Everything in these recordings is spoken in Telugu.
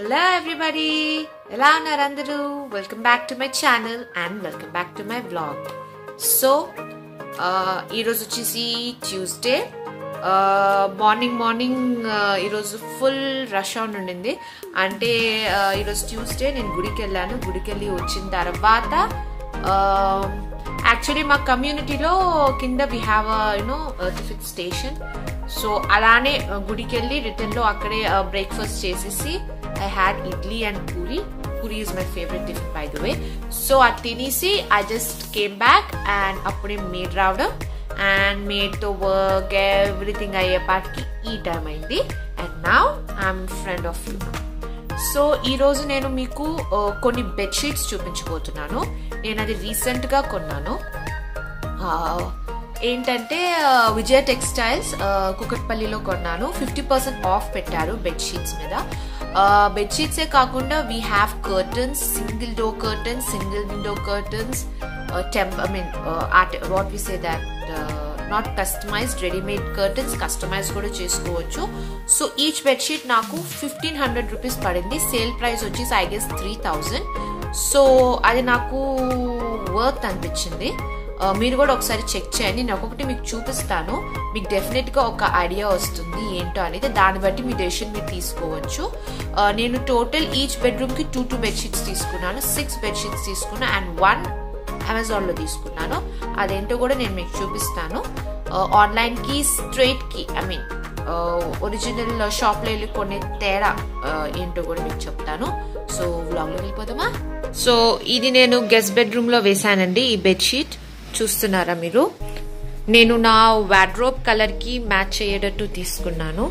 హలో ఎవ్రీబడి ఎలా ఉన్నారు అందరూ welcome back to my channel and welcome back to my blog so ఈరోజు వచ్చేసి ట్యూస్డే మార్నింగ్ మార్నింగ్ ఈరోజు ఫుల్ రష్ ఆన్ ఉండింది అంటే uh, ఈరోజు ట్యూస్డే నేను గుడికి వెళ్ళాను గుడికి వెళ్ళి వచ్చిన తర్వాత యాక్చువల్లీ మా కమ్యూనిటీలో కింద we have you know tiffin station so అలానే uh, గుడికి వెళ్ళి రిటర్న్ లో అక్కడే బ్రేక్ఫాస్ట్ చేసేసి I had idli and puri puri is my favourite tiffin by the way so అది తినేసి I just came back and అప్పుడే మేడ్ రావడం అండ్ మేడ్తో వర్క్ ఎవ్రీథింగ్ అయ్యేపాటికి ఈ టైం అయింది and now I'm friend of you so ఈరోజు నేను మీకు ఆ, కొన్ని బెడ్షీట్స్ చూపించబోతున్నాను నేను అది రీసెంట్గా కొన్నాను ఆ, ఏంటంటే ఆ, విజయ టెక్స్టైల్స్ ఆ, కుకట్పల్లిలో కొన్నాను ఫిఫ్టీ పర్సెంట్ ఆఫ్ పెట్టారు బెడ్షీట్స్ మీద బెడ్షీట్సే కాకుండా we have curtains single door curtains single window curtains temp I mean what we say that not customized readymade curtains customize కూడా చేసుకోవచ్చు సో ఈచ్ బెడ్షీట్ నాకు ఫిఫ్టీన్ హండ్రెడ్ రూపీస్ పడింది సేల్ ప్రైస్ వచ్చేసి I guess three thousand so అది నాకు వర్త్ అనిపించింది ఆ, మీరు కూడా ఒకసారి చెక్ చేయండి నేను ఒక్కొక్కటి మీకు చూపిస్తాను మీకు డెఫినెట్గా ఒక ఐడియా వస్తుంది ఏంటో అనేది దాన్ని బట్టి మీ డెసిషన్ మీరు తీసుకోవచ్చు ఆ, నేను టోటల్ ఈచ్ బెడ్రూమ్కి టూ టూ బెడ్షీట్స్ తీసుకున్నాను సిక్స్ బెడ్షీట్స్ తీసుకున్నాను అండ్ వన్ అమెజాన్లో తీసుకున్నాను అదేంటో కూడా నేను మీకు చూపిస్తాను ఆన్లైన్కి స్ట్రైట్కి ఐ మీన్ ఒరిజినల్ షాప్లో వెళ్ళి కొనే తేడా ఆ, ఏంటో కూడా మీకు చెప్తాను సో వ్లాగ్లో వెళ్ళిపోదామా సో ఇది నేను గెస్ట్ బెడ్రూమ్లో వేశానండి ఈ బెడ్షీట్ చూస్తున్నారా మీరు నేను నా వాడ్రోబ్ కలర్కి మ్యాచ్ అయ్యేటట్టు తీసుకున్నాను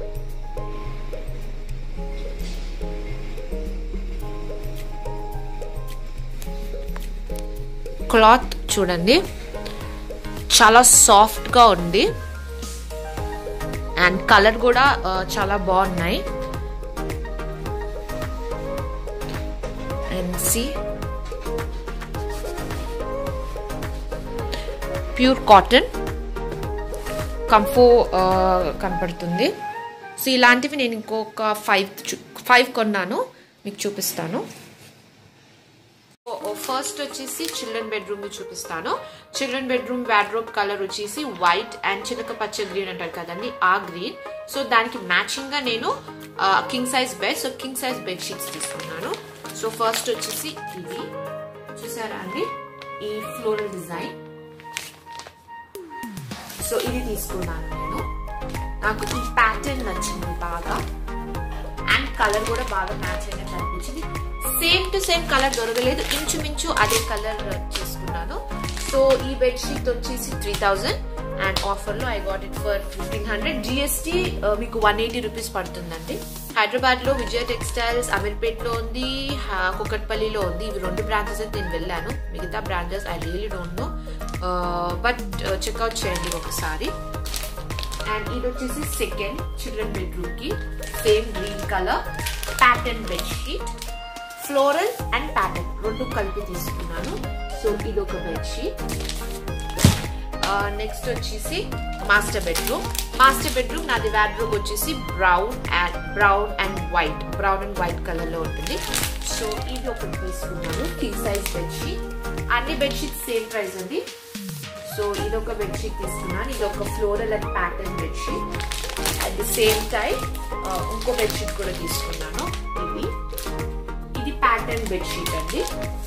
క్లాత్ చూడండి చాలా సాఫ్ట్గా ఉంది అండ్ కలర్ కూడా ఆ, చాలా బాగున్నాయి అండ్ సి ప్యూర్ కాటన్ కంఫో కనపడుతుంది సో ఇలాంటివి నేను ఇంకొక ఫైవ్ ఫైవ్ కొన్నాను మీకు చూపిస్తాను ఫస్ట్ వచ్చేసి చిల్డ్రన్ బెడ్రూమ్ చూపిస్తాను చిల్డ్రన్ బెడ్రూమ్ వాడ్రోబ్ కలర్ వచ్చేసి వైట్ అండ్ చిలక పచ్చ గ్రీన్ అంటారు కదండి ఆ గ్రీన్ సో దానికి మ్యాచింగ్ గా నేను king size bed so king size bed sheets తీసుకున్నాను సో ఫస్ట్ వచ్చేసి ఇది చూసారా అండి ఈ ఫ్లోరల్ డిజైన్ సో ఇది తీసుకున్నాను నేను నాకు ఈ ప్యాటర్న్ నచ్చింది బాగా అండ్ కలర్ కూడా బాగా మ్యాచ్ అయినట్టు అనిపించింది సేమ్ టు సేమ్ కలర్ దొరకలేదు ఇంచుమించు అదే కలర్ చేసుకున్నాను సో ఈ బెడ్షీట్ వచ్చేసి త్రీ థౌజండ్ అండ్ ఆఫర్లో I got it for fifteen hundred GST మీకు వన్ ఎయిటీ రూపీస్ పడుతుందండి హైదరాబాద్ లో విజయ టెక్స్టైల్స్ అమీర్పేట్లో ఉంది హా- కుకట్పల్లిలో ఉంది ఇవి రెండు బ్రాంచెస్ అయితే నేను వెళ్ళాను మిగతా branches I really don't know but check out చేయండి ఒకసారి అండ్ ఇది వచ్చేసి సెకండ్ చిల్డ్రన్ బెడ్రూమ్ కి same green colour pattern bedsheet floral and pattern రెండు కలిపి తీసుకున్నాను సో ఇది ఒక బెడ్షీట్ నెక్స్ట్ వచ్చేసి మాస్టర్ బెడ్రూమ్ మాస్టర్ బెడ్రూమ్ నాది వాడ్రూమ్ వచ్చేసి brown and brown and white brown and white colour లో ఉంటుంది సో ఇది ఒకటి తీసుకున్నాను కింగ్ సైజ్ బెడ్షీట్ అన్ని బెడ్షీట్ సేమ్ ప్రైస్ అండి సో ఇది ఒక బెడ్షీట్ తీసుకున్నాను ఇది ఒక floral and pattern bedsheet at the same time ఇంకో బెడ్షీట్ కూడా తీసుకున్నాను ఇది ఇది ప్యాటర్న్ బెడ్షీట్ అండి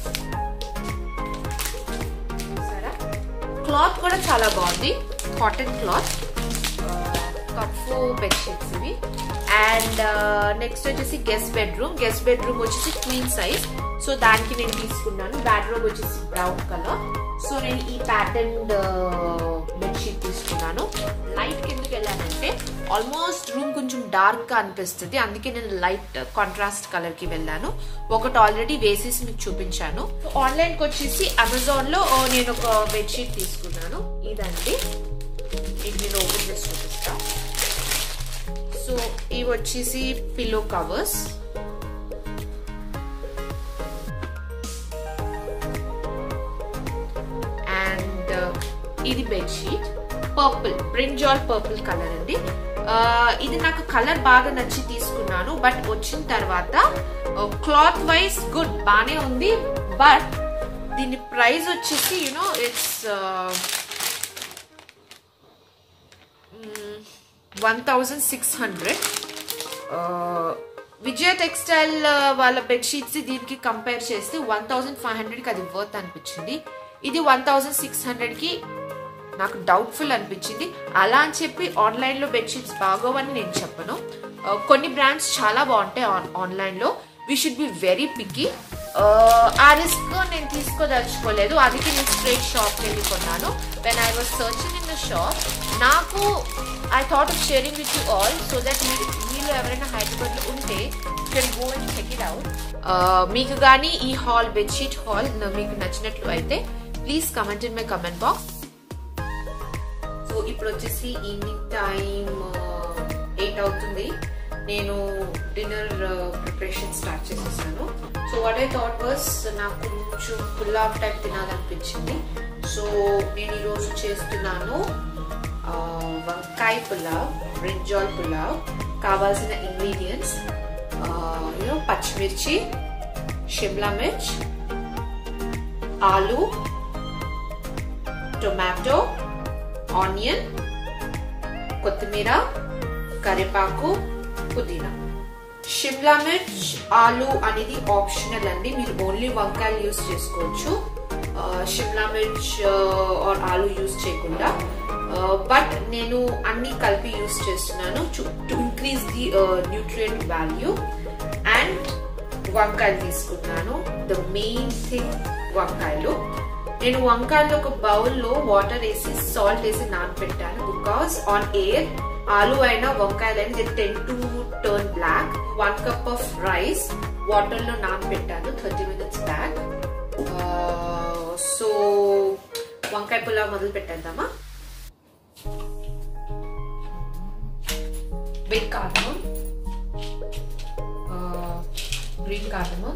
చూసారా క్లాత్ కూడా చాలా బాగుంది కాటన్ క్లాత్ కంఫో బెడ్షీట్స్ ఇవి అండ్ నెక్స్ట్ వచ్చేసి గెస్ట్ బెడ్రూమ్ గెస్ట్ బెడ్రూమ్ వచ్చేసి క్వీన్ సైజ్ సో దానికి నేను తీసుకున్నాను బెడ్రూమ్ వచ్చేసి బ్రౌన్ కలర్ సో నేను ఈ ప్యాటర్న్ బెడ్షీట్ తీసుకున్నాను లైట్ కిందకి వెళ్ళానంటే ఆల్మోస్ట్ రూమ్ కొంచెం డార్క్ గా అనిపిస్తుంది అందుకే నేను లైట్ కాంట్రాస్ట్ కలర్ కి వెళ్ళాను ఒకటి ఆల్రెడీ వేసేసి మీకు చూపించాను ఆన్లైన్ కి వచ్చేసి అమెజాన్ లో ఓ, నేను ఒక బెడ్షీట్ తీసుకున్నాను ఇదండి ఇది నేను ఓపెన్ చేసి చూపిస్తా సో ఇవి వచ్చేసి పిల్లో కవర్స్ అండ్ ఇది bedsheet purple brinjal purple colour అండి ఆ, ఇది నాకు కలర్ బాగా నచ్చి తీసుకున్నాను అనుకున్నాను బట్ వచ్చిన తర్వాత క్లాత్ వైజ్ గుడ్ బానే ఉంది బట్ దీని ప్రైస్ వచ్చేసి you know it's one thousand six hundred Vijaya textile వాళ్ళ బెడ్షీట్స్ దీనికి కంపేర్ చేస్తే వన్ థౌజండ్ ఫైవ్ హండ్రెడ్కి అది వర్త్ అనిపించింది ఇది వన్ థౌజండ్ సిక్స్ హండ్రెడ్కి నాకు డౌట్ఫుల్ అనిపించింది అలా అని చెప్పి ఆన్లైన్లో బెడ్షీట్స్ బాగోవని నేను చెప్పను కొన్ని బ్రాండ్స్ చాలా బాగుంటాయి ఆన్లైన్లో we should be very picky ఆ రిస్క్ నేను తీసుకోదలుచుకోలేదు అందుకే నేను స్ట్రేట్ షాప్కి వెళ్ళి కొన్నాను when I was searching in the shop నాకు I thought of sharing with you all so that మీరు మీలో ఎవరైనా హైదరాబాద్లో ఉంటే can go and check it out మీకు కానీ ఈ హాల్ బెడ్షీట్ హాల్ మీకు నచ్చినట్లు అయితే please comment in my comment box so ఇప్పుడు వచ్చేసి ఈవినింగ్ టైం ఎయిట్ అవుతుంది నేను డిన్నర్ ప్రిపరేషన్ స్టార్ట్ చేసేసాను so what I thought was నాకు కొంచెం పుల్లావ్ టైప్ తినాలనిపించింది సో నేను ఈరోజు చేస్తున్నాను వంకాయ పులావ్ బ్రింజాల్ పులావ్ కావాల్సిన ఇంగ్రీడియంట్స్ యూనో పచ్చిమిర్చి షిమ్లా మిర్చ్ ఆలు టొమాటో ఆనియన్ కొత్తిమీర కరివేపాకు పుదీనా షిమ్లా మిర్చ్ ఆలు అనేది ఆప్షనల్ అండి మీరు ఓన్లీ వంకాయలు యూస్ చేసుకోవచ్చు షిమ్లా మిర్చ్ ఆర్ ఆలు యూస్ చేయకుండా బట్ నేను అన్ని కలిపి యూస్ చేస్తున్నాను to increase the nutrient value and వంకాయలు తీసుకున్నాను ద మెయిన్ థింగ్ వంకాయలు నేను వంకాయలు ఒక బౌల్లో వాటర్ వేసి సాల్ట్ వేసి నానబెట్టాను బికాస్ ఆన్ ఎయిర్ ఆలు అయినా వంకాయలు అయినా the ten to turn black one cup of rice water లో నానబెట్టాను థర్టీ మినిట్స్ బ్యాక్ సో వంకాయ పులావ్ మొదలు పెట్టేద్దామా big cardamom green cardamom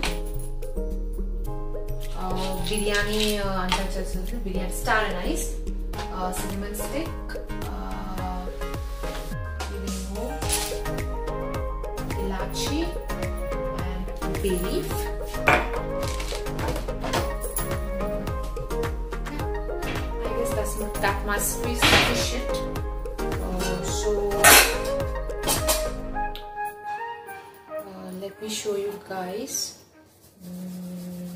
biryani అంతా చేస్తుంది biryani star anise cinnamon stick ఇదేమో ఇలాచి and bay leaf I guess that's, that must be sufficient. Uh, so uh, let me show you guys. Mm.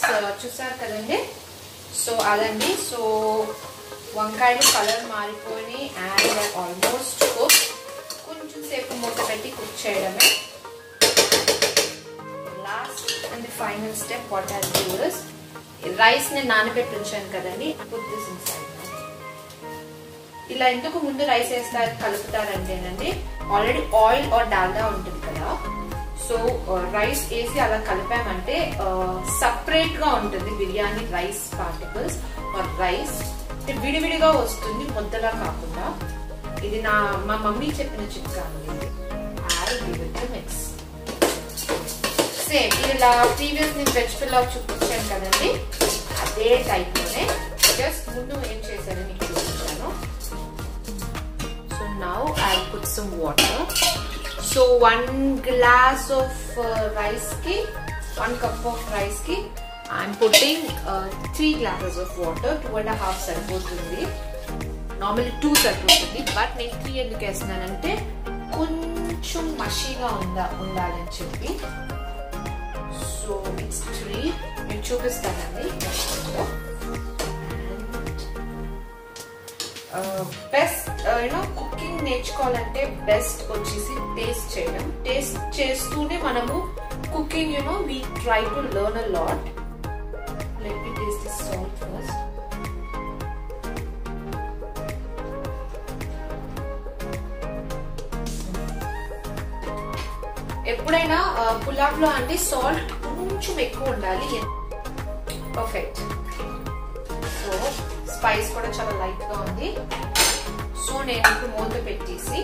చూసారు కదండి సో అదండి సో వంకాయలు కలర్ మారిపోయి అండ్ ఆల్మోస్ట్ కుక్ కొంచెం సేపు మూత పెట్టి కుక్ చేయడమే last and final step what are use rice ని నానబెట్టి ఉంచాను కదండి పుట్ దిస్ ఇన్సైడ్ ఇలా ఎందుకు ముందు రైస్ వేస్తారు కలుపుతారంటేనండి ఆల్రెడీ ఆయిల్ ఆర్ డాల్డా ఉంటుంది కదా సో రైస్ వేసి అలా కలిపామంటే సపరేట్ గా ఉంటుంది biryani rice particles or rice విడివిడిగా వస్తుంది ముద్దలా కాకుండా ఇది నా మా మమ్మీ చెప్పిన చిట్కా అండి మిక్స్ సేమ్ ఇలా ప్రీవియస్ నేను వెజ్ పిల్లలు చూపించాను కదండి అదే టైప్లోనే జస్ట్ ముందు ఏం చేశాను మీకు చూపించాను so now I put some water so one glass of rice కి వన్ కప్ ఆఫ్ రైస్ కి I'm putting three glasses of water two and half సరిపోతుంది నార్మల్లీ టూ సరిపోతుంది బట్ నేను త్రీ ఎందుకు వేస్తున్నానంటే కొంచెం మషీగా ఉందా ఉండాలని చెప్పి సో ఇట్స్ త్రీ నేను చూపిస్తానండి బెస్ట్ యూనో కుకింగ్ నేర్చుకోవాలంటే బెస్ట్ వచ్చేసి టేస్ట్ చేయడం టేస్ట్ చేస్తూనే మనము cooking you know we try to learn a lot let me taste this salt first ఎప్పుడైనా పులావ్ లో అంటే సాల్ట్ కొంచెం ఎక్కువ ఉండాలి పర్ఫెక్ట్ సో స్పైస్ కూడా చాలా లైట్ గా ఉంది సో నేను ఇప్పుడు మూత పెట్టేసి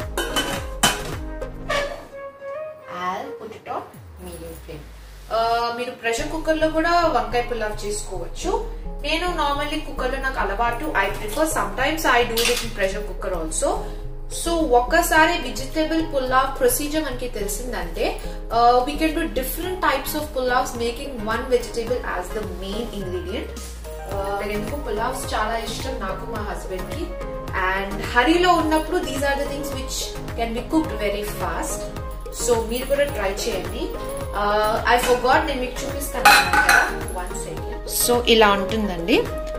put it on medium flame మీరు ప్రెషర్ కుక్కర్ లో కూడా వంకాయ పులావ్ చేసుకోవచ్చు నేను నార్మల్లీ కుక్కర్ లో నాకు అలవాటు I prefer sometimes I do it in pressure cooker also so ఒక్కసారి వెజిటేబుల్ పుల్లావ్ ప్రొసీజర్ మనకి తెలిసిందంటే we can do different types of pulaos making one vegetable as the main ingredient ఎందుకు పులావ్స్ చాలా ఇష్టం నాకు మా హస్బెండ్ కి అండ్ హరీలో ఉన్నప్పుడు these are the things which can be cooked very fast so మీరు కూడా ట్రై చేయండి ఐ ఫర్ గాడ్ నేను మీకు చూపిస్తాను కదా వన్ సెకండ్ సో ఇలా ఉంటుందండి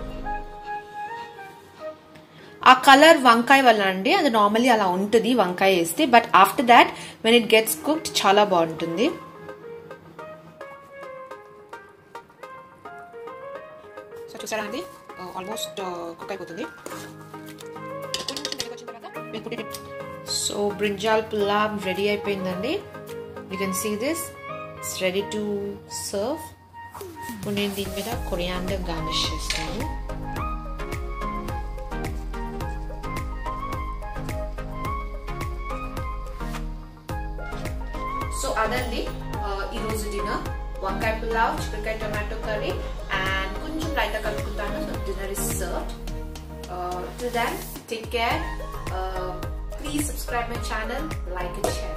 ఆ కలర్ వంకాయ వల్ల అండి అది నార్మల్లీ అలా ఉంటుంది వంకాయ వేస్తే but after that when it gets cooked చాలా బాగుంటుంది సో చూసారా అండి ఆల్మోస్ట్ కుక్ అయిపోతుంది సో బ్రింజాల్ పులావ్ రెడీ అయిపోయిందండి you can see this it's ready to serve ఇప్పుడు నేను దీని మీద కొరియాండర్ గార్నిష్ చేస్తాను సో అదండి ఈరోజు డిన్నర్ వంకాయ పులావ్ చిక్కకాయ టొమాటో కర్రీ అండ్ కొంచెం లైట్ కలుపుతాను dinner is serve till then take care please subscribe my channel like and share